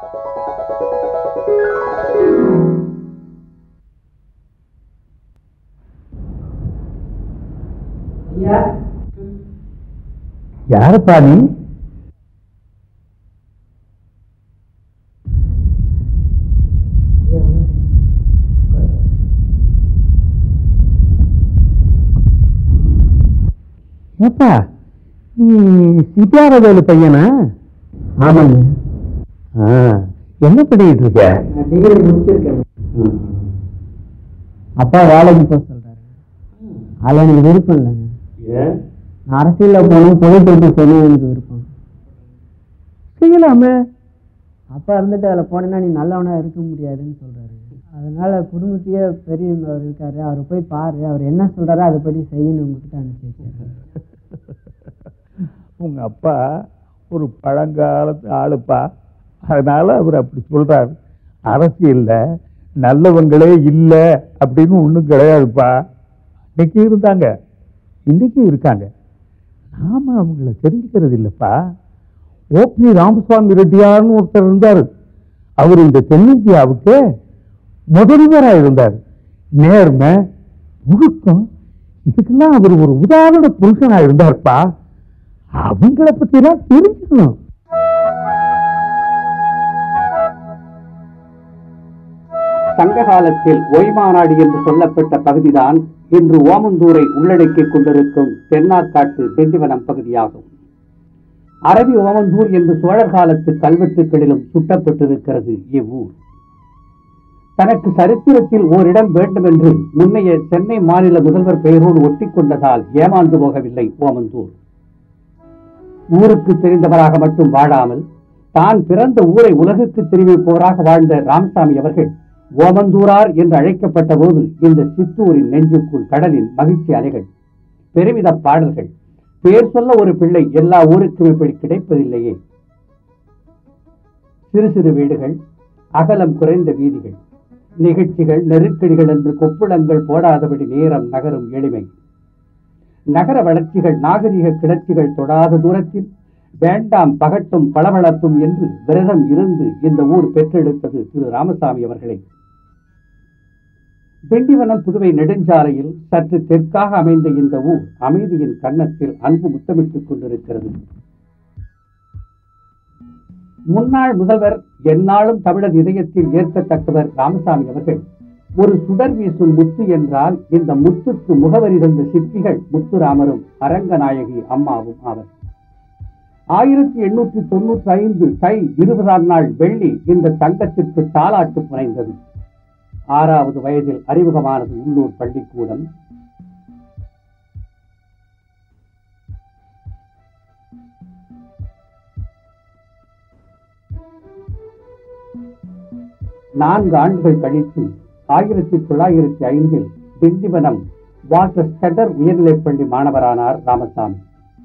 யாருப்பா நீ ஏப்பா நீ சித்தார வேலு பையனா ஆமாங்க ஆ, என்ன பண்ணிட்டு இருக்க நான் டிகிரி முடிச்சிருக்கேன் ம். அப்பா வேலைக்கு போக சொல்றாரு அதில் எனக்கு விருப்பம் இல்லைங்க ஏன் நான் அரசியலில் போகணும் பொதுத்தொண்டு செய்யணும் எனக்கு விருப்பம் செய்யலாமே அப்பா இருந்துட்டு அதில் போனேன்னா நீ நல்லவனா இருக்க முடியாதுன்னு சொல்றாரு அதனால குடும்பத்தையே பெரியவர் இருக்காரு அவரை போய் பாரு அவர் என்ன சொல்றாரோ அதைப்படி செய்யணும் உங்ககிட்ட அனுப்பிச்சு வச்சிருக்காரு உங்க அப்பா ஒரு பழங்காலத்து ஆளுப்பா அதனால அவர் அப்படி சொல்றாரு அரசியல்ல நல்லவங்களே இல்லை அப்படின்னு ஒன்றும் கிடையாதுப்பா இன்னைக்கு இருந்தாங்க இன்னைக்கும் இருக்காங்க நாம அவங்கள தெரிஞ்சுக்கிறது இல்லைப்பா ஓபி ராமசுவாமி ரெட்டியார்னு ஒருத்தர் இருந்தார் அவர் இந்த தென்னிந்தியாவுக்கு முதல்வராக இருந்தார் நேர்மை ஒழுக்கம் இதுக்கெல்லாம் அவர் ஒரு உதாரண புருஷனா இருந்தார்ப்பா அவங்கள பத்தி எல்லாம் தெரிஞ்சுக்கணும் சங்க காலத்தில் ஒய்மாநாடு என்று சொல்லப்பட்ட பகுதிதான் இன்று ஓமந்தூரை உள்ளடக்கிக் கொண்டிருக்கும் தென்னாக்காட்டு திண்டிவனம் பகுதியாகும் அரபி ஓமந்தூர் என்று சோழர் காலத்து கல்வெட்டுகளிலும் சுட்டப்பட்டிருக்கிறது இவ்வூர் தனக்கு சரித்திரத்தில் ஓரிடம் வேண்டும் என்று முன்னைய சென்னை மாநில முதல்வர் பெயரோடு ஒட்டிக் கொண்டதால் ஏமாந்து போகவில்லை ஓமந்தூர் ஊருக்கு தெரிந்தவராக மட்டும் வாழாமல் தான் பிறந்த ஊரை உலகுக்கு தெரிவிப்போராக வாழ்ந்த ராமசாமி அவர்கள் ஓமந்தூரார் என்று அழைக்கப்பட்ட போது இந்த சித்தூரின் நெஞ்சுக்குள் கடலின் மகிழ்ச்சி அலைகள் பெருமித பாடல்கள் பேர் சொல்ல ஒரு பிள்ளை எல்லா ஊருக்கும் இப்படி கிடைப்பதில்லையே சிறு சிறு வீடுகள் அகலம் குறைந்த வீதிகள் நிகழ்ச்சிகள் நெருக்கடிகள் என்று கொப்புளங்கள் போடாதபடி நேரம் நகரும் எளிமை நகர வளர்ச்சிகள் நாகரிக கிளர்ச்சிகள் தொடாத தூரத்தில் வேண்டாம் பகட்டும் பளபளப்பும் என்று விரதம் இருந்து இந்த ஊர் பெற்றெடுத்தது திரு ராமசாமி அவர்களை திண்டிவனம் புதுவை நெடுஞ்சாலையில் சற்று தெற்காக அமைந்த இந்த ஊர் அமைதியின் கன்னத்தில் அன்பு முத்தமிட்டுக் கொண்டிருக்கிறது முன்னாள் முதல்வர் எந்நாளும் தமிழர் இதயத்தில் ஏற்கத்தக்கவர் ராமசாமி அவர்கள் ஒரு சுடர் வீசும் முத்து என்றால் இந்த முத்துக்கு முகவரி தந்த சிற்பிகள் முத்துராமரும் அரங்கநாயகி அம்மாவும் ஆவர் ஆயிரத்தி எண்ணூற்றி தொண்ணூற்றி ஐந்து தை இருபதாம் நாள் வெள்ளி இந்த தங்கத்திற்கு தாலாட்டு புனைந்தது ஆறாவது வயதில் அறிமுகமானது உள்ளூர் பள்ளிக்கூடம் நான்கு ஆண்டுகள் கழித்து ஆயிரத்தி தொள்ளாயிரத்தி ஐந்தில் திண்டிவனம் வாட்டர் ஸ்டடர் உயர்நிலைப்பள்ளி மாணவரானார் ராமசாமி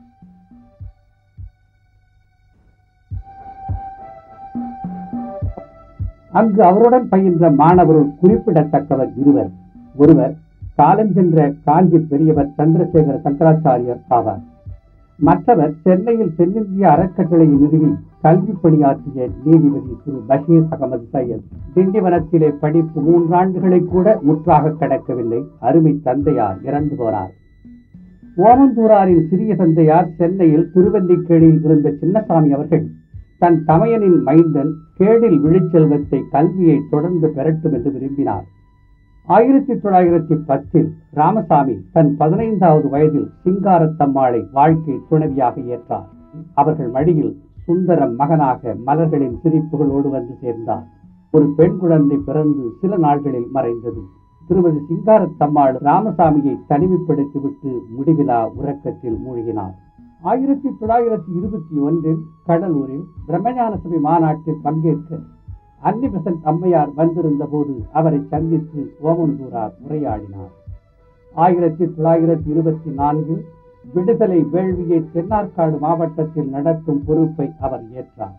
அங்கு அவருடன் பயின்ற மாணவருள் குறிப்பிடத்தக்கவர் இருவர் ஒருவர் காலஞ்சென்ற காஞ்சி பெரியவர் சந்திரசேகர சங்கராச்சாரியர் ஆவார் மற்றவர் சென்னையில் தென்னிந்திய அறக்கட்டளையை நிறுவி கல்வி பணியாற்றிய நீதிபதி திரு பஷீர் அகமது சையத் திண்டிவனத்திலே படிப்பு மூன்றாண்டுகளை கூட முற்றாக கடக்கவில்லை அருமை தந்தையார் இறந்து போனார் ஓமந்தூராரின் சிறிய தந்தையார் சென்னையில் திருவல்லிக்கேணியில் இருந்த சின்னசாமி அவர்கள் தன் தமையனின் மைந்தன் கேடில் விழிச்செல்வத்தை கல்வியை தொடர்ந்து பெறட்டும் என்று விரும்பினார் ஆயிரத்தி தொள்ளாயிரத்தி பத்தில் ராமசாமி தன் பதினைந்தாவது வயதில் சிங்காரத்தம்மாளை வாழ்க்கை துணைவியாக ஏற்றார் அவர்கள் மடியில் சுந்தரம் மகனாக மலர்களின் சிரிப்புகளோடு வந்து சேர்ந்தார் ஒரு பெண் குழந்தை பிறந்து சில நாட்களில் மறைந்தது திருமதி சிங்காரத்தம்மாள் ராமசாமியை தனிமைப்படுத்திவிட்டு முடிவிலா உறக்கத்தில் மூழ்கினார் ஆயிரத்தி தொள்ளாயிரத்தி இருபத்தி ஒன்றில் கடலூரில் பிரம்மஞான சபை மாநாட்டில் பங்கேற்க அன்னி பெசன்ட் அம்மையார் வந்திருந்த போது அவரை சந்தித்து ஓமந்தூரார் உரையாடினார் ஆயிரத்தி தொள்ளாயிரத்தி இருபத்தி நான்கில் விடுதலை வேள்வியை தென்னார்காடு மாவட்டத்தில் நடத்தும் பொறுப்பை அவர் ஏற்றார்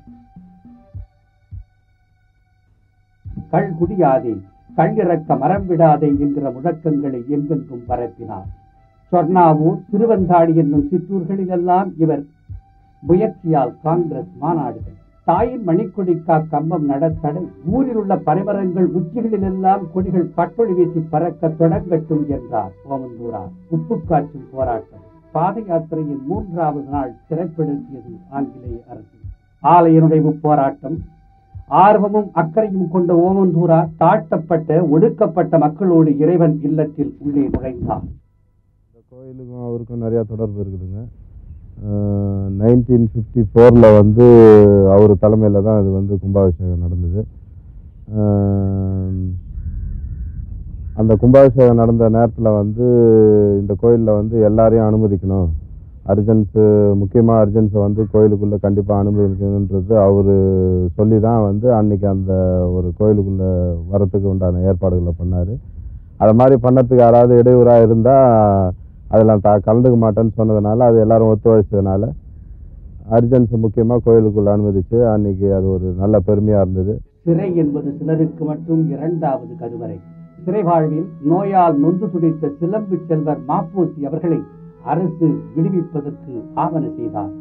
கள் குடியாதே கள்ளிறக்க மரம் விடாதே என்கிற முழக்கங்களை எங்கெங்கும் பரப்பினார் சொர்ணாவூர் திருவந்தாடி என்னும் சிற்றூர்களிலெல்லாம் இவர் முயற்சியால் காங்கிரஸ் மாநாடுகள் தாயின் மணிக்கொடிக்கா கம்பம் நடத்தடை ஊரில் உள்ள பனைமரங்கள் உச்சிகளில் எல்லாம் கொடிகள் பட்டொளி வீசி பறக்க தொடங்கட்டும் என்றார் ஓமந்தூரார் உப்பு காய்ச்சும் போராட்டம் பாத யாத்திரையின் மூன்றாவது நாள் சிறைப்படுத்தியது ஆங்கிலேய அரசு ஆலய நுழைவு போராட்டம் ஆர்வமும் அக்கறையும் கொண்ட ஓமந்தூரார் தாழ்த்தப்பட்ட ஒடுக்கப்பட்ட மக்களோடு இறைவன் இல்லத்தில் உள்ளே நுழைந்தார் இந்த கோயிலுக்கும் அவருக்கும் நிறையா தொடர்பு இருக்குதுங்க நைன்டீன் ஃபிஃப்டி ஃபோரில் வந்து அவர் தலைமையில் தான் இது வந்து கும்பாபிஷேகம் நடந்தது அஹ், அந்த கும்பாபிஷேகம் நடந்த நேரத்தில் வந்து இந்த கோயிலில் வந்து எல்லாரையும் அனுமதிக்கணும் அர்ஜென்ஸு முக்கியமாக அர்ஜென்ஸை வந்து கோயிலுக்குள்ளே கண்டிப்பாக அனுமதிக்கணுன்றது அவர் சொல்லி தான் வந்து அன்னைக்கு அந்த ஒரு கோயிலுக்குள்ளே வரத்துக்கு உண்டான ஏற்பாடுகளை பண்ணார் அது மாதிரி பண்ணறதுக்கு யாராவது இடையூறாக இருந்தால் அதில் நான் த கலந்துக்க மாட்டேன்னு சொன்னதுனால அது எல்லாரும் ஒத்துழைச்சதுனால அர்ஜென்ஸ் முக்கியமாக கோயிலுக்குள்ள அனுமதிச்சு அன்னைக்கு அது ஒரு நல்ல பெருமையாக இருந்தது சிறை என்பது சிலருக்கு மட்டும் இரண்டாவது கருவறை சிறை வாழ்வில் நோயால் நொந்து துடித்த சிலம்பு செல்வர் மாப்போசி அவர்களை அரசு விடுவிப்பதற்கு ஆவண செய்தார்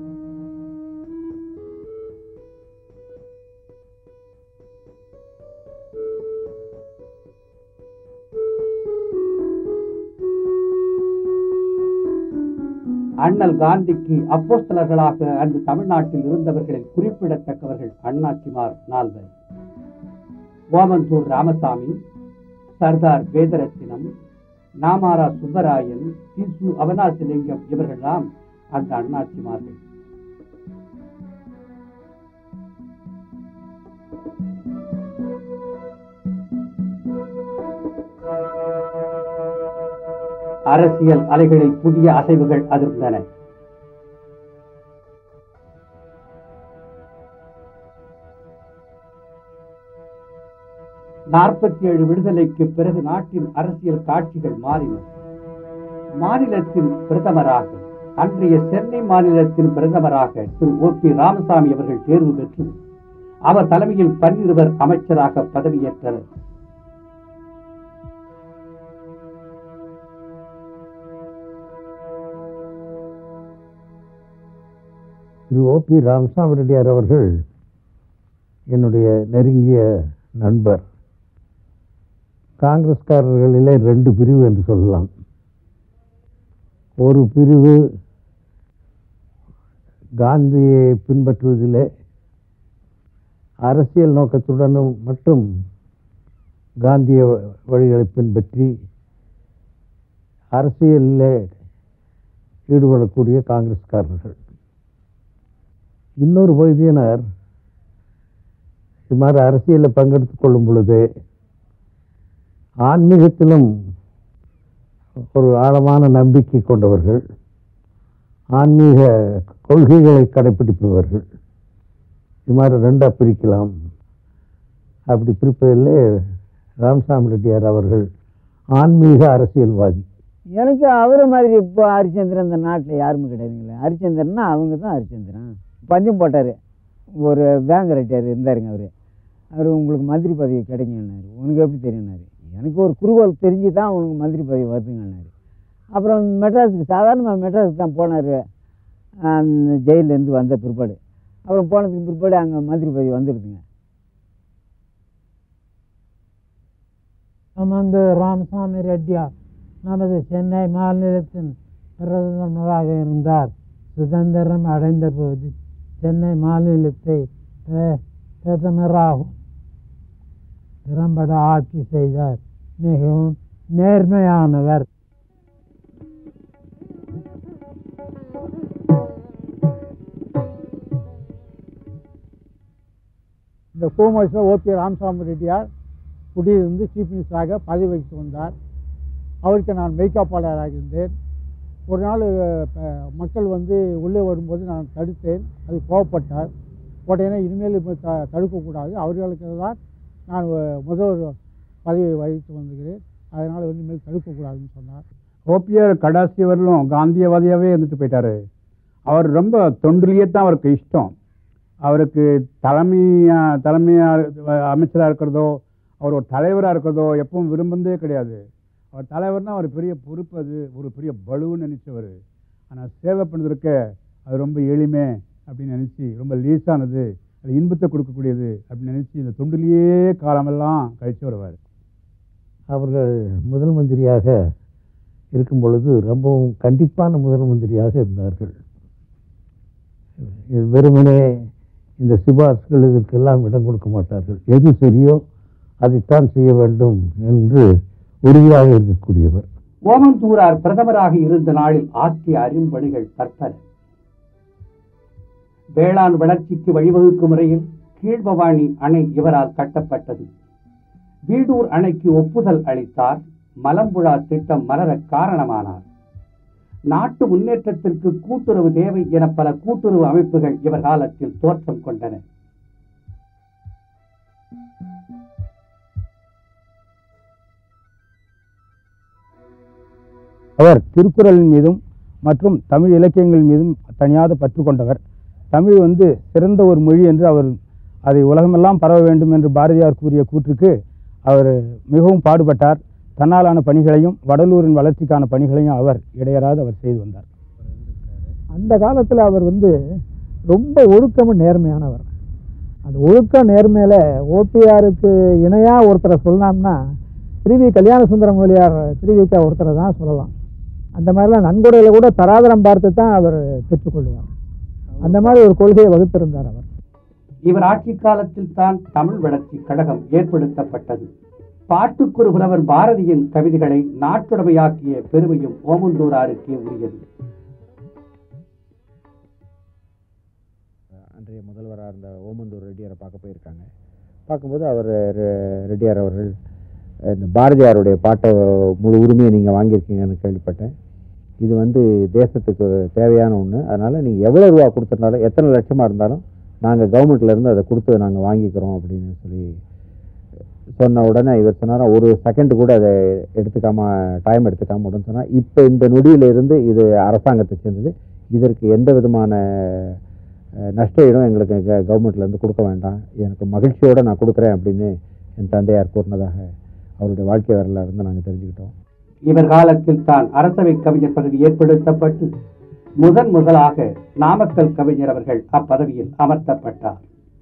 அண்ணல் காந்திக்கு அப்போஸ்தலர்களாக அன்று தமிழ்நாட்டில் இருந்தவர்களில் குறிப்பிடத்தக்கவர்கள் அண்ணாச்சிமார் நால்வர் ஓமந்தூர் ராமசாமி சர்தார் வேதரத்தினம் நாமாரா சுப்பராயன் திசு அவனாசிலிங்கம் இவர்கள்தான் அந்த அண்ணாச்சிமார்கள் அரசியல் அலைகளில் புதிய அசைவுகள் அதிர்ந்தன நாற்பத்தி ஏழு விடுதலைக்கு பிறகு நாட்டின் அரசியல் காட்சிகள் மாறின மாநிலத்தின் பிரதமராக அன்றைய சென்னை மாநிலத்தின் பிரதமராக திரு ஓ பி ராமசாமி அவர்கள் தேர்வு பெற்று அவர் தலைமையில் பன்னிருவர் அமைச்சராக பதவியேற்றனர் திரு ஓ பி ராமசாமி ரெட்டியார் அவர்கள் என்னுடைய நெருங்கிய நண்பர் காங்கிரஸ்காரர்களிலே ரெண்டு பிரிவு என்று சொல்லலாம் ஒரு பிரிவு காந்தியை பின்பற்றுவதிலே அரசியல் நோக்கத்துடனும் மட்டும் காந்திய வழிகளை பின்பற்றி அரசியலில் ஈடுபடக்கூடிய காங்கிரஸ்காரர்கள் இன்னொரு பகுதியினர் இது மாதிரி அரசியலில் பங்கெடுத்துக் கொள்ளும் பொழுது ஆன்மீகத்திலும் ஒரு ஆழமான நம்பிக்கை கொண்டவர்கள் ஆன்மீக கொள்கைகளை கடைப்பிடிப்பவர்கள் இது மாதிரி ரெண்டாக பிரிக்கலாம் அப்படி பிரிப்பதிலே ராமசாமி ரெட்டியார் அவர்கள் ஆன்மீக அரசியல்வாதி எனக்கு அவரை மாதிரி இப்போ ஹரிச்சந்திரன் இந்த நாட்டில் யாருமே கிடையாதுங்களே ஹரிச்சந்திரன்னா அவங்க தான் ஹரிச்சந்திரன் பந்தயம் போட்டார் ஒரு பேங்க் ரெட்டியார் இருந்தாருங்க அவர் அவர் உங்களுக்கு மந்திரி பதவி கிடைக்குன்னாரு உனக்கு எப்படி தெரியும்னாரு எனக்கு ஒரு குறுகோல் தெரிஞ்சு தான் உனக்கு மந்திரி பதவி வருதுங்கன்னாரு அப்புறம் மெட்ராஸுக்கு சாதாரணமாக மெட்ராஸுக்கு தான் போனார் ஜெயிலேருந்து வந்த பிற்பாடு அப்புறம் போனதுக்கு பிற்பாடு அங்கே மந்திரி பதவி வந்துடுதுங்க அமர்ந்து ராமசாமி ரெட்டியார் நமது சென்னை மாநிலத்தின் பிரதமராக இருந்தார் சுதந்திரம் அடைந்த போது சென்னை மாநிலத்தை பிர- பிரதமராகவும் திறம்பட ஆட்சி செய்தார் மிகவும் நேர்மையானவர் இந்த கோமர்ஸில் ஓபி ராமசாமி ரெட்டியார் குடியிருந்து சீஃப் மினிஸ்டராக பதவி வகித்து வந்தார் அவருக்கு நான் மெய்காப்பாளராக இருந்தேன் ஒரு நாள் அஹ், மக்கள் வந்து உள்ளே வரும்போது நான் தடுத்தேன் அது கோவப்பட்டார் உடனே இனிமேல் இப்போ த தடுக்கக்கூடாது அவர்களுக்கு தான் நான் அஹ், முதல்வர் பதவியை வகித்து வந்துகிறேன் அதனால் வந்து இனிமேல் தடுக்கக்கூடாதுன்னு சொன்னார் ஓபிஆர் கடைசி வரலும் காந்தியவாதியாகவே இருந்துட்டு போயிட்டாரு அவர் ரொம்ப தொண்டிலேயே தான் அவருக்கு இஷ்டம் அவருக்கு தலைமையா தலைமையா அமைச்சராக இருக்கிறதோ அவர் ஒரு தலைவராக இருக்கிறதோ எப்பவும் விரும்புனதே கிடையாது அவர் தலைவர்னா ஒரு பெரிய பொறுப்பு அது ஒரு பெரிய பலுன்னு நினைச்சவர் ஆனால் சேவை பண்ணுறதுக்கு அது ரொம்ப எளிமை அப்படின்னு நினச்சி ரொம்ப லீஸானது அது இன்பத்தை கொடுக்கக்கூடியது அப்படின்னு நினச்சி இந்த தொண்டிலேயே காலமெல்லாம் கழிச்சு வருவார் அவர்கள் முதல் மந்திரியாக இருக்கும் பொழுது ரொம்பவும் கண்டிப்பான முதல் மந்திரியாக இருந்தார்கள் இது வெறுமனே இந்த சிபார்சுகள் இதற்கெல்லாம் இடம் கொடுக்க மாட்டார்கள் எது சரியோ அதைத்தான் செய்ய வேண்டும் என்று உறுதியாக இருக்கக்கூடியவர் ஓமந்தூரார் பிரதமராக இருந்த நாளில் ஆற்றிய அரும்பணிகள் பற்பல வேளாண் வளர்ச்சிக்கு வழிவகுக்கும் முறையில் கீழ்பவானி அணை இவரால் கட்டப்பட்டது வீடூர் அணைக்கு ஒப்புதல் அளித்தார் மலம்புழா திட்டம் மலர காரணமானார் நாட்டு முன்னேற்றத்திற்கு கூட்டுறவு தேவை என பல கூட்டுறவு அமைப்புகள் இவர் காலத்தில் தோற்றம் கொண்டன அவர் திருக்குறளின் மீதும் மற்றும் தமிழ் இலக்கியங்கள் மீதும் தனியாத பற்று கொண்டவர் தமிழ் வந்து சிறந்த ஒரு மொழி என்று அவர் அதை உலகமெல்லாம் பரவ வேண்டும் என்று பாரதியார் கூறிய கூற்றுக்கு அவர் மிகவும் பாடுபட்டார் தன்னாலான பணிகளையும் வடலூரின் வளர்ச்சிக்கான பணிகளையும் அவர் இடையறாது அவர் செய்து வந்தார் அந்த காலத்தில் அவர் வந்து ரொம்ப ஒழுக்கமும் நேர்மையானவர் அந்த ஒழுக்க நேர்மையில் ஓபிஆருக்கு இணையாக ஒருத்தரை சொல்லலாம்னா திருவி கல்யாண சுந்தரம் முதலியார் திருவிக்கா ஒருத்தரை தான் சொல்லலாம் அந்த மாதிரிலாம் நன்கொடையில் கூட தராதரம் பார்த்து தான் அவர் பெற்றுக்கொள்வார் அந்த மாதிரி ஒரு கொள்கையை வகுத்திருந்தார் அவர் இவர் ஆட்சி காலத்தில் தான் தமிழ் வளர்ச்சி கழகம் ஏற்படுத்தப்பட்டது பாட்டுக்குரு புலவர் பாரதியின் கவிதைகளை நாட்டுடைமையாக்கிய பெருமையும் ஓமந்தூராருக்கே உரியது அன்றைய முதல்வராக இருந்த ஓமந்தூர் ரெட்டியாரை பார்க்க போயிருக்காங்க பார்க்கும்போது அவர் ரெ- ரெட்டியார் அவர்கள் அஹ், இந்த பாரதியாருடைய பாட்டை முழு உரிமையை நீங்கள் வாங்கியிருக்கீங்கன்னு கேள்விப்பட்டேன் இது வந்து தேசத்துக்கு தேவையான ஒன்று அதனால் நீங்கள் எவ்வளோ ரூபா கொடுத்துருந்தாலும் எத்தனை லட்சமாக இருந்தாலும் நாங்கள் கவர்மெண்ட்லேருந்து அதை கொடுத்து நாங்கள் வாங்கிக்கிறோம் அப்படின்னு சொல்லி சொன்ன உடனே இவர் சொன்னாராம் ஒரு செகண்ட் கூட அதை எடுத்துக்காம டைம் எடுத்துக்காம உடனே சொன்னால் இப்போ இந்த நொடியிலிருந்து இது அரசாங்கத்தை சேர்ந்தது இதற்கு எந்த விதமான அஹ், நஷ்ட ஈடும் எங்களுக்கு க- கவர்மெண்ட்லேருந்து கொடுக்க வேண்டாம் எனக்கு மகிழ்ச்சியோடு நான் கொடுக்குறேன் அப்படின்னு என் தந்தையார் கூறினதாக அவருடைய வாழ்க்கை வரலாறு இருந்து நாங்கள் தெரிஞ்சுக்கிட்டோம் இவர் காலத்தில் தான் அரசவை கவிஞர் பதவி ஏற்படுத்தப்பட்டு முதன் முதலாக நாமக்கல் கவிஞர் அவர்கள் அப்பதவியில் அமர்த்தப்பட்டார்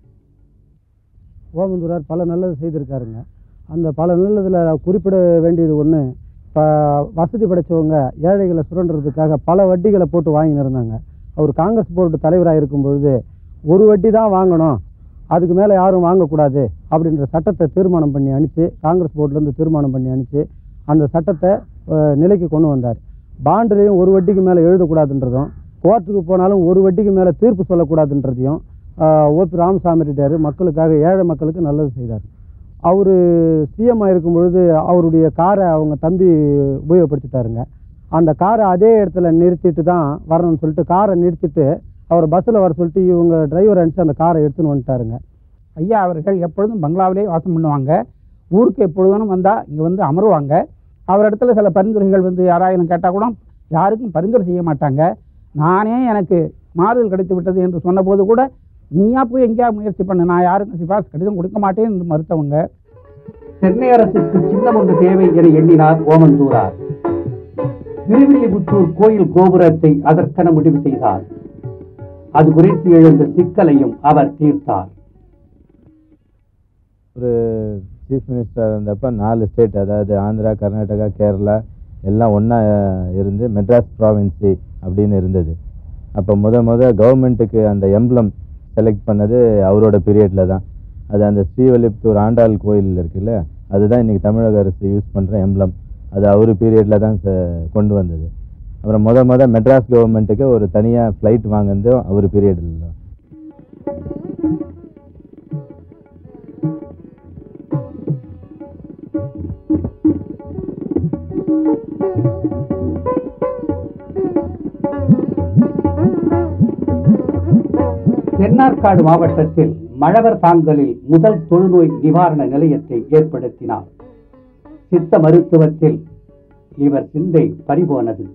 ஓமந்தூரார் பல நல்லது செய்திருக்காருங்க அந்த பல நல்லதில் குறிப்பிட வேண்டியது ஒன்று இப்போ வசதி படைச்சவங்க ஏழைகளை சுரண்டுறதுக்காக பல வட்டிகளை போட்டு வாங்கின்னு இருந்தாங்க அவர் காங்கிரஸ் போர்டு தலைவராக இருக்கும் பொழுது ஒரு வட்டி தான் வாங்கணும் அதுக்கு மேலே யாரும் வாங்கக்கூடாது அப்படின்ற சட்டத்தை தீர்மானம் பண்ணி அனுப்பிச்சு காங்கிரஸ் போர்டுலேருந்து தீர்மானம் பண்ணி அனுப்பிச்சு அந்த சட்டத்தை அஹ், நிலைக்கு கொண்டு வந்தார் பாண்டுலேயும் ஒரு வட்டிக்கு மேலே எழுதக்கூடாதுன்றதும் கோர்ட்டுக்கு போனாலும் ஒரு வட்டிக்கு மேலே தீர்ப்பு சொல்லக்கூடாதுன்றதையும் ஓபி ராமசாமி ரெட்டியார் மக்களுக்காக ஏழை மக்களுக்கு நல்லது செய்தார் அவர் சிஎம் இருக்கும் பொழுது அவருடைய காரை அவங்க தம்பி உபயோகப்படுத்திட்டாருங்க அந்த காரை அதே இடத்துல நிறுத்திட்டு தான் வரணும்னு சொல்லிட்டு காரை நிறுத்திட்டு அவர் பஸ்ஸில் வர சொல்லிட்டு இவங்க டிரைவர் அனுப்பிச்சு அந்த காரை எடுத்துன்னு வந்துட்டாருங்க ஐயா அவர்கள் எப்பொழுதும் பங்களாவிலே வாசம் பண்ணுவாங்க ஊருக்கு எப்பொழுதும் வந்தால் இங்கே வந்து அமருவாங்க அவர் இடத்துல சில பரிந்துரைகள் வந்து யாராயிரம் கேட்டால் கூட யாருக்கும் பரிந்துரை செய்ய மாட்டாங்க நானே எனக்கு மாறுதல் கிடைத்து விட்டது என்று சொன்னபோது கூட நீயா போய் எங்கேயா முயற்சி பண்ணு நான் யாருக்கும் சிபாரிசு கடிதம் கொடுக்க மாட்டேன் என்று மறுத்தவங்க சென்னை அரசுக்கு சின்னம் ஒன்று தேவை என எண்ணினார் ஓமந்தூரார் திருவில்லிபுத்தூர் கோயில் கோபுரத்தை அதற்கென முடிவு செய்தார் அது குறித்து எழுந்த சிக்கலையும் அவர் தீர்த்தார் ஒரு சீஃப் மினிஸ்டர் இருந்தப்ப நாலு ஸ்டேட் அதாவது ஆந்திரா கர்நாடகா கேரளா எல்லாம் ஒன்றா இருந்து மெட்ராஸ் ப்ராவின்சி அப்படின்னு இருந்தது அப்போ முத முத கவர்மெண்ட்டுக்கு அந்த எம்ப்ளம் செலக்ட் பண்ணது அவரோட பீரியடில் தான் அது அந்த ஸ்ரீவல்லிபுத்தூர் ஆண்டாள் கோயில் இருக்குல்ல அதுதான் இன்றைக்கி தமிழக அரசு யூஸ் பண்ணுற எம்ப்ளம் அது அவர் பீரியடில் தான் ச- கொண்டு வந்தது அப்புறம் முத முத மெட்ராஸ் கவர்மெண்ட்டுக்கு ஒரு தனியாக ஃப்ளைட் வாங்கினதும் அவர் பீரியடில் தான் தென்னார்காடு மாவட்டத்தில் மழவர் தாங்கலில் முதல் தொழுநோய் நிவாரண நிலையத்தை ஏற்படுத்தினார் சித்த மருத்துவத்தில் இவர் சிந்தை பறிபோனது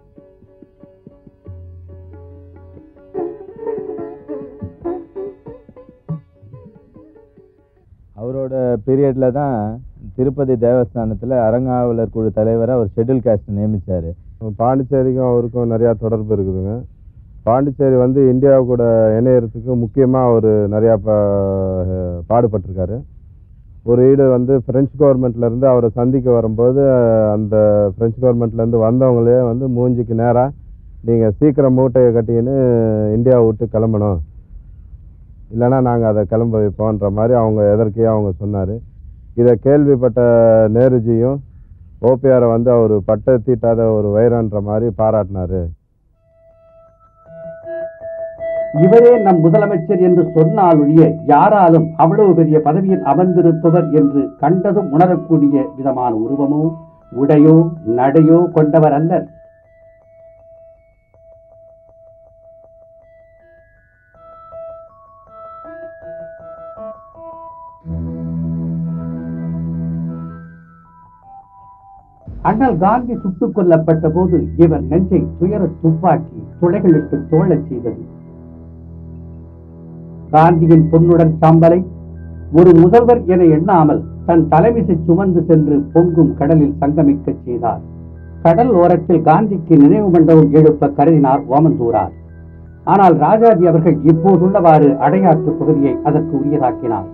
அவரோட பீரியடில் தான் திருப்பதி தேவஸ்தானத்தில் அரங்காவலர் குழு தலைவராக ஒரு ஷெட்யூல் காஸ்ட் நியமிச்சார் பாண்டிச்சேரிக்கும் அவருக்கும் நிறையா தொடர்பு இருக்குதுங்க பாண்டிச்சேரி வந்து இந்தியா கூட இணையறதுக்கு முக்கியமாக அவர் நிறையா பா பாடுபட்டிருக்காரு ஒரு ஈடு வந்து பிரெஞ்சு கவர்மெண்ட்லேருந்து அவரை சந்திக்க வரும்போது அந்த பிரெஞ்சு கவர்மெண்ட்லேருந்து வந்தவங்களே வந்து மூஞ்சிக்கு நேராக நீங்கள் சீக்கிரம் மூட்டையை கட்டிக்கின்னு இந்தியா விட்டு கிளம்பணும் இல்லைன்னா நாங்கள் அதை கிளம்ப வைப்போன்ற மாதிரி அவங்க எதற்கையே அவங்க சொன்னார் இதை கேள்விப்பட்ட நேருஜியும் ஓபிஆரை வந்து அவர் பட்டை தீட்டாத ஒரு வைரன்ற மாதிரி பாராட்டினாரு இவரே நம் முதலமைச்சர் என்று சொன்னாலொழிய யாராலும் அவ்வளவு பெரிய பதவியில் அமர்ந்திருப்பவர் என்று கண்டதும் உணரக்கூடிய விதமான உருவமோ உடையோ நடையோ கொண்டவர் அல்லர் அண்ணல் காந்தி சுட்டுக் கொல்லப்பட்ட போது இவர் நெஞ்சை துயர துப்பாக்கி துளைகளிட்டு தோழச் செய்தது காந்தியின் பொன்னுடல் சாம்பலை ஒரு முதல்வர் என எண்ணாமல் தன் தலைமிசை சுமந்து சென்று பொங்கும் கடலில் சங்கமிக்கச் செய்தார் கடல் ஓரத்தில் காந்திக்கு நினைவு மண்டபம் எழுப்ப கருதினார் ஓமந்தூரார் ஆனால் ராஜாஜி அவர்கள் இப்போதுள்ளவாறு அடையாற்று பகுதியை அதற்கு உரியதாக்கினார்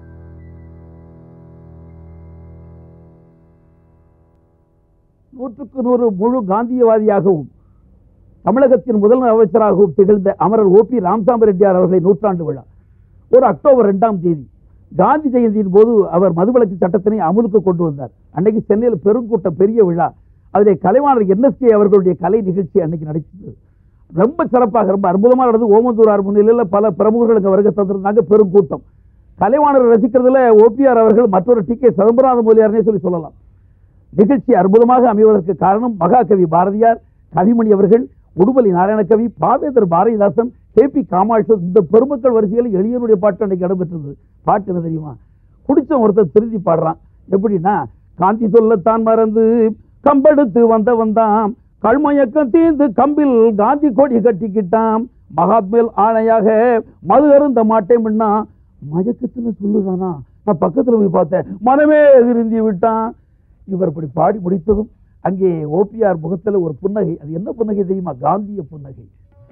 நூற்றுக்கு நூறு முழு காந்தியவாதியாகவும் தமிழகத்தின் முதல் அமைச்சராகவும் திகழ்ந்த அமரர் ஓபி ராமசாமி ரெட்டியார் அவர்களை நூற்றாண்டு விழா ஒரு அக்டோபர் ரெண்டாம் தேதி காந்தி ஜெயந்தியின் போது அவர் மதுவிலக்கு சட்டத்தினை அமலுக்கு கொண்டு வந்தார் அன்னைக்கு சென்னையில் பெருங்கூட்டம் பெரிய விழா அதிலே கலைவாணர் என்எஸ்கே அவர்களுடைய கலை நிகழ்ச்சி அன்னைக்கு நடந்தது ரொம்ப சிறப்பாக ரொம்ப அற்புதமாக நடந்தது ஓமந்தூரார் முன்னிலையில் பல பிரமுகர்களுக்கு வருகை தந்திருந்தாங்க பெருங்கூட்டம் கலைவாணர் ரசிக்கிறதுல ஓபிஆர் அவர்கள் மற்றொரு டி கே சிதம்பரநாத மொழியார்னே சொல்லி சொல்லலாம் நிகழ்ச்சி அற்புதமாக அமைவதற்கு காரணம் மகாகவி பாரதியார் கவிமணி அவர்கள் உடுமலை நாராயணகவி பாவேந்தர் பாரதிதாசன் கே பி காமாட்சன் இந்த பெருமக்கள் வரிசையில் எளியனுடைய பாட்டு அன்னைக்கு இடம்பெற்றது பாட்டு என்ன தெரியுமா குடிச்ச ஒருத்தர் திருந்தி பாடுறான் எப்படின்னா காந்தி சொல்லத்தான் மறந்து கம்பெடுத்து வந்தவன் தான் கல்மயக்கம் தீர்ந்து கம்பில் காந்தி கொடி கட்டிக்கிட்டான் மகாத்மேல் ஆணையாக மது அருந்த மாட்டேன்னா மயக்கத்துல சொல்லுறானா நான் பக்கத்துல போய் பார்த்தேன் மனமே திருந்தி விட்டான் இவர் இப்படி பாடி முடித்ததும் அங்கே ஓபிஆர் முகத்தில் ஒரு புன்னகை அது என்ன புன்னகை தெரியுமா காந்திய புன்னகை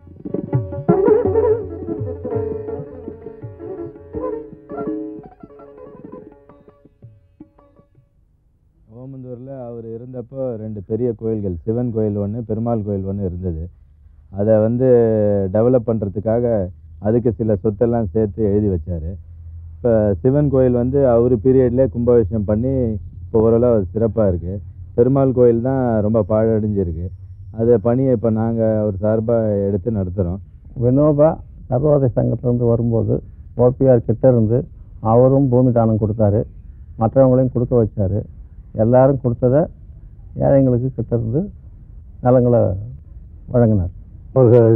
ஓமந்தூரில் அவர் இருந்தப்போ ரெண்டு பெரிய கோயில்கள் சிவன் கோயில் ஒன்று பெருமாள் கோயில் ஒன்று இருந்தது அதை வந்து டெவலப் பண்ணுறதுக்காக அதுக்கு சில சொத்தெல்லாம் சேர்த்து எழுதி வச்சார் இப்போ சிவன் கோயில் வந்து அவர் பீரியட்லேயே கும்பாபிஷேகம் பண்ணி இப்போ ஓரளவு சிறப்பாக இருக்குது பெருமாள் கோயில் தான் ரொம்ப பாழடைஞ்சிருக்கு அதை பணியை இப்போ நாங்கள் அவர் சார்பாக எடுத்து நடத்துகிறோம் வினோபா சர்வோதய சங்கத்திலேருந்து வரும்போது ஓபிஆர் கிட்ட இருந்து அவரும் பூமி தானம் கொடுத்தாரு மற்றவங்களையும் கொடுக்க வச்சாரு எல்லாரும் கொடுத்ததை ஏழைங்களுக்கு கிட்ட இருந்து நலங்களை வழங்கினார் அவர்கள்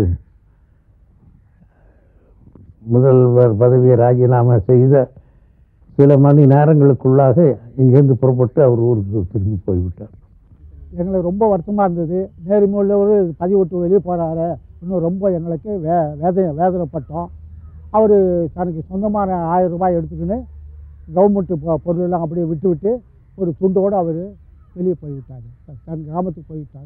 முதல்வர் பதவியை ராஜினாமா செய்த சில மணி நேரங்களுக்குள்ளாக இங்கேருந்து புறப்பட்டு அவர் ஊருக்கு திரும்பி போய்விட்டார் எங்களுக்கு ரொம்ப வருத்தமாக இருந்தது நேர்மையுள்ள ஒரு பதிவு விட்டு வெளியே போகிறாரு இன்னும் ரொம்ப எங்களுக்கு வே வேதனை வேதனைப்பட்டோம் அவர் தனக்கு சொந்தமான ஆயிரம் ரூபாய் எடுத்துக்கின்னு கவர்மெண்ட்டு பொ பொருளெல்லாம் அப்படியே விட்டு விட்டு ஒரு துண்டோடு அவர் வெளியே போய்விட்டார் தன் கிராமத்துக்கு போய்விட்டார்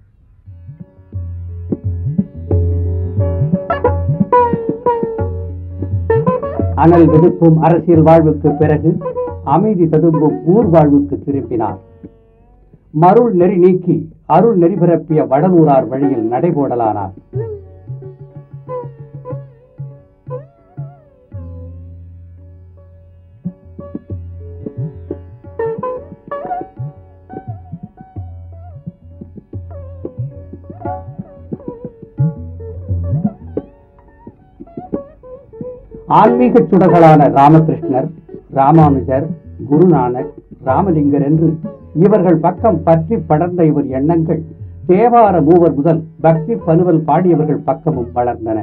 அனல் வெடிப்பும் அரசியல் வாழ்வுக்கு பிறகு அமைதி ததும்பும் ஊர் வாழ்வுக்கு திரும்பினார் மருள் நெறி நீக்கி அருள் நெறி பிறப்பிய வடலூரார் வழியில் நடைபோடலானார் ஆன்மீக சுடர்களான ராமகிருஷ்ணர் ராமானுஜர் குருநானக் ராமலிங்கர் என்று இவர்கள் பக்கம் பற்றி படர்ந்த இவர் எண்ணங்கள் தேவார மூவர் முதல் பக்தி பனுவல் பாடியவர்கள் பக்கமும் வளர்ந்தன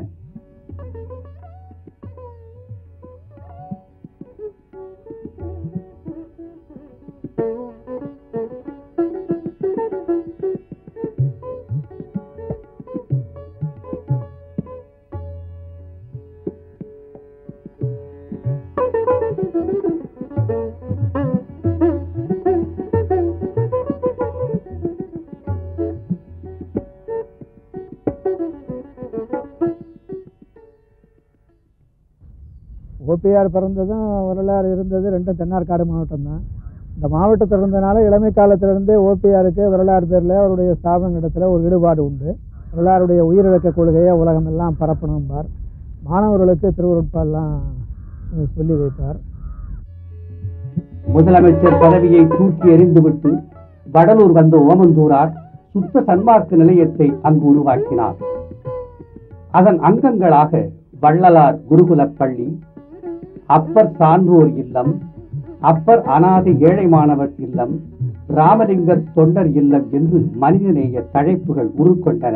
ஓபிஆர் பிறந்ததும் வரலாறு இருந்தது ரெண்டும் தென்னார்காடு மாவட்டம் தான் இந்த மாவட்டத்தில் இருந்தனால இளமை காலத்திலிருந்தே ஓபிஆருக்கு வரலாறு பேரில் அவருடைய ஸ்தாபனங்களிடத்தில் ஒரு ஈடுபாடு உண்டு வரலாறுடைய உயிரிழக்க கொள்கையை உலகமெல்லாம் பரப்பணும்பார் மாணவர்களுக்கு திருவருட்பாலாம் அஹ், சொல்லி வைப்பார் முதலமைச்சர் பதவியை தூக்கி எறிந்துவிட்டு வடலூர் வந்த ஓமந்தூரார் சுத்த சன்மார்க்க நிலையத்தை அங்கு உருவாக்கினார் அதன் அங்கங்களாக வள்ளலார் குருகுலப் பள்ளி அப்பர் சான்றோர் இல்லம் அப்பர் அனாதை ஏழை மாணவர் இல்லம் ராமலிங்கர் தொண்டர் இல்லம் என்று மனிதநேய தழைப்புகள் உருக்கொண்டன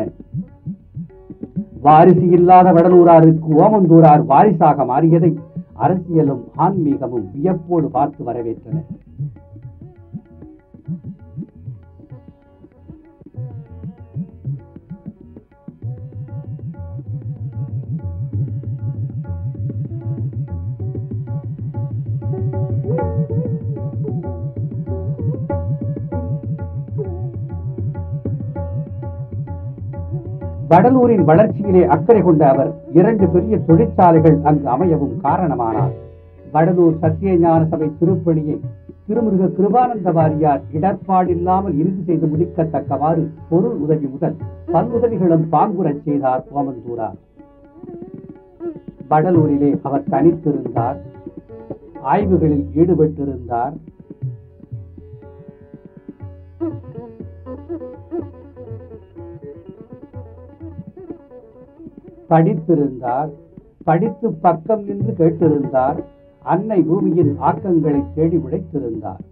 வாரிசு இல்லாத வடலூராருக்கு ஓமந்தூரார் வாரிசாக மாறியதை அரசியலும் ஆன்மீகமும் வியப்போடு பார்த்து வரவேற்றன வடலூரின் வளர்ச்சியிலே அக்கறை கொண்ட அவர் இரண்டு பெரிய தொழிற்சாலைகள் அங்கு அமையவும் காரணமானார் வடலூர் சத்தியஞான சபை திருப்பணியை திருமுருக கிருபானந்த வாரியார் இடர்பாடில்லாமல் இறுதி செய்து முடிக்கத்தக்கவாறு பொருள் உதவி முதல் பல்லுதவிகளும் பாங்குறச் செய்தார் ஓமந்தூரார் வடலூரிலே அவர் தனித்திருந்தார் ஆய்வுகளில் ஈடுபட்டிருந்தார் படித்திருந்தார் படித்து பக்கம் நின்று கேட்டிருந்தார் அன்னை பூமியின் ஆக்கங்களை தேடி உழைத்திருந்தார்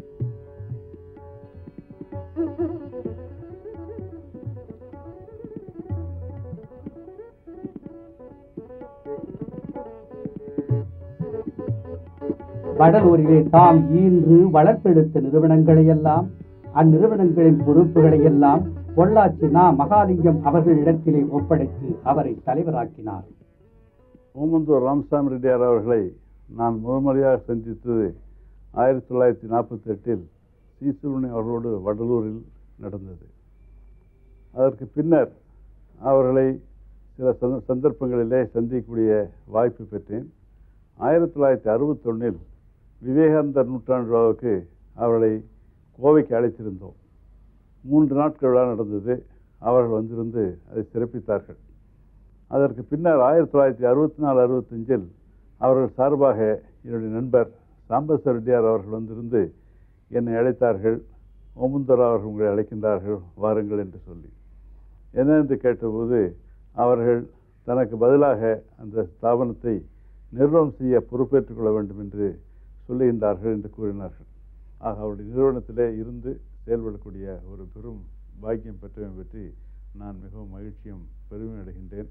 வடலூரிலே தாம் ஈன்று வளர்த்தெடுத்த நிறுவனங்களை எல்லாம் அந்நிறுவனங்களின் பொறுப்புகளை எல்லாம் பொள்ளாச்சி நா மகாலிங்கம் அவர்களிடத்திலே ஒப்படைத்து அவரை தலைவராக்கினார் ஓமந்தூர் ராமசாமி ரெட்டியார் அவர்களை நான் முதன்முறையாக சந்தித்தது ஆயிரத்தி தொள்ளாயிரத்தி நாற்பத்தி எட்டில் சீசுலுனி அவர்களோடு வடலூரில் நடந்தது அதற்கு பின்னர் அவர்களை சில சந்த- சந்தர்ப்பங்களிலே சந்திக்கக்கூடிய வாய்ப்பு பெற்றேன் ஆயிரத்தி தொள்ளாயிரத்தி அறுபத்தொன்னில் விவேகானந்தர் நூற்றாண்டு விழாவுக்கு அவர்களை கோவைக்கு அழைத்திருந்தோம் மூன்று நாட்கள் விழா நடந்தது அவர்கள் வந்திருந்து அதை சிறப்பித்தார்கள் அதற்கு பின்னர் ஆயிரத்தி தொள்ளாயிரத்தி அறுபத்தி நாலு அறுபத்தஞ்சில் அவர்கள் சார்பாக என்னுடைய நண்பர் சாம்பஸ்வர ரெட்டியார் அவர்கள் வந்திருந்து என்னை அழைத்தார்கள் ஓமுந்தர் அவர்கள் உங்களை அழைக்கின்றார்கள் வாருங்கள் என்று சொல்லி என்ன என்று கேட்டபோது அவர்கள் தனக்கு பதிலாக அந்த ஸ்தாபனத்தை நிர்வாகம் செய்ய பொறுப்பேற்றுக் கொள்ள வேண்டும் என்று சொல்லுகின்றார்கள் என்று கூறினார்கள் ஆக அவருடைய நிறுவனத்திலே இருந்து செயல்படக்கூடிய ஒரு பெரும் பாக்கியம் பெற்றவன் பற்றி நான் மிகவும் மகிழ்ச்சியும் பெருமை அடைகின்றேன்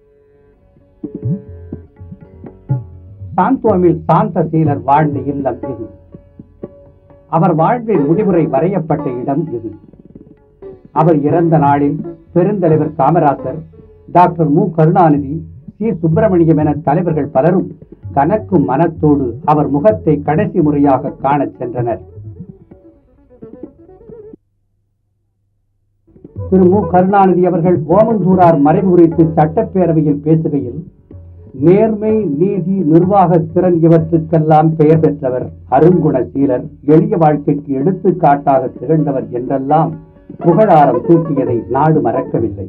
சாந்தோமில் சாந்த சீலர் வாழ்ந்த இல்லம் இது அவர் வாழ்வின் முடிவுரை வரையப்பட்ட இடம் இது அவர் இறந்த நாளில் பெருந்தலைவர் காமராசர் டாக்டர் மு கருணாநிதி சி சுப்பிரமணியம் என தலைவர்கள் பலரும் கனக்கும் மனத்தோடு அவர் முகத்தை கடைசி முறையாக காணச் சென்றனர் திரு மு கருணாநிதி அவர்கள் ஓமந்தூரார் மறைவு குறித்து சட்டப்பேரவையில் பேசுகையில் நேர்மை நீதி நிர்வாக திறன் இவற்றுக்கெல்லாம் பெயர் பெற்றவர் அருங்குணசீலர் எளிய வாழ்க்கைக்கு எடுத்துக்காட்டாக திகழ்ந்தவர் என்றெல்லாம் புகழாரம் சூட்டியதை நாடு மறக்கவில்லை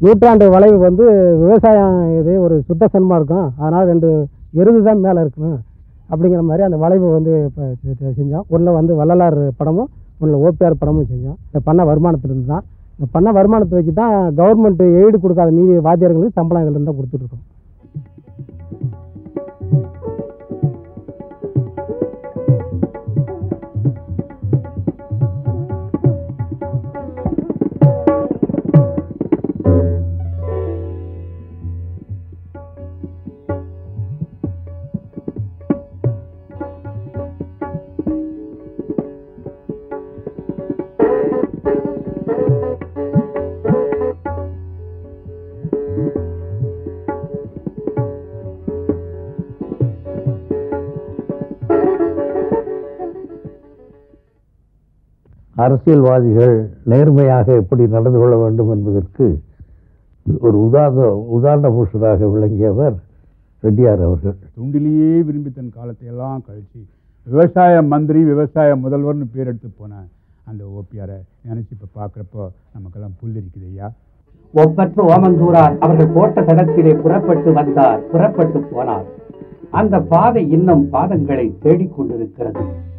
நூற்றாண்டு வளைவு வந்து விவசாயம் இது ஒரு சுத்த சன்மார்க்கம் அதனால் ரெண்டு எருது தான் மேலே இருக்கணும் அப்படிங்கிற மாதிரி அந்த வளைவு வந்து இப்போ செஞ்சோம் ஒன்றில் வந்து வள்ளலார் படமும் ஒன்றில் ஓபிஆர் படமும் செஞ்சோம் இந்த பண்ண வருமானத்திலிருந்து தான் இந்த பண்ண வருமானத்தை வச்சு தான் கவர்மெண்ட் எய்டு கொடுக்காத மீதி வாத்தியார்களுக்கு சம்பளம் இதில் தான் கொடுத்துட்ருக்கோம் அரசியல்வாதிகள் நேர்மையாக எப்படி நடந்து கொள்ள வேண்டும் என்பதற்கு ஒரு உதாரண உதாரண புருஷராக விளங்கியவர் ரெட்டியார் அவர்கள் துண்டிலேயே விரும்பி தன் காலத்தை எல்லாம் கழிச்சு விவசாய மந்திரி விவசாய முதல்வர்னு பேர் எடுத்து போன அந்த ஓபிஆரை நினச்சி இப்போ பார்க்குறப்போ நமக்கெல்லாம் புல்லரிக்குது ஐயா ஒப்பற்ற ஓமந்தூரார் அவர்கள் போட்ட தடத்திலே புறப்பட்டு வந்தார் புறப்பட்டு போனார் அந்த பாதை இன்னும் பாதங்களை தேடிக்கொண்டிருக்கிறது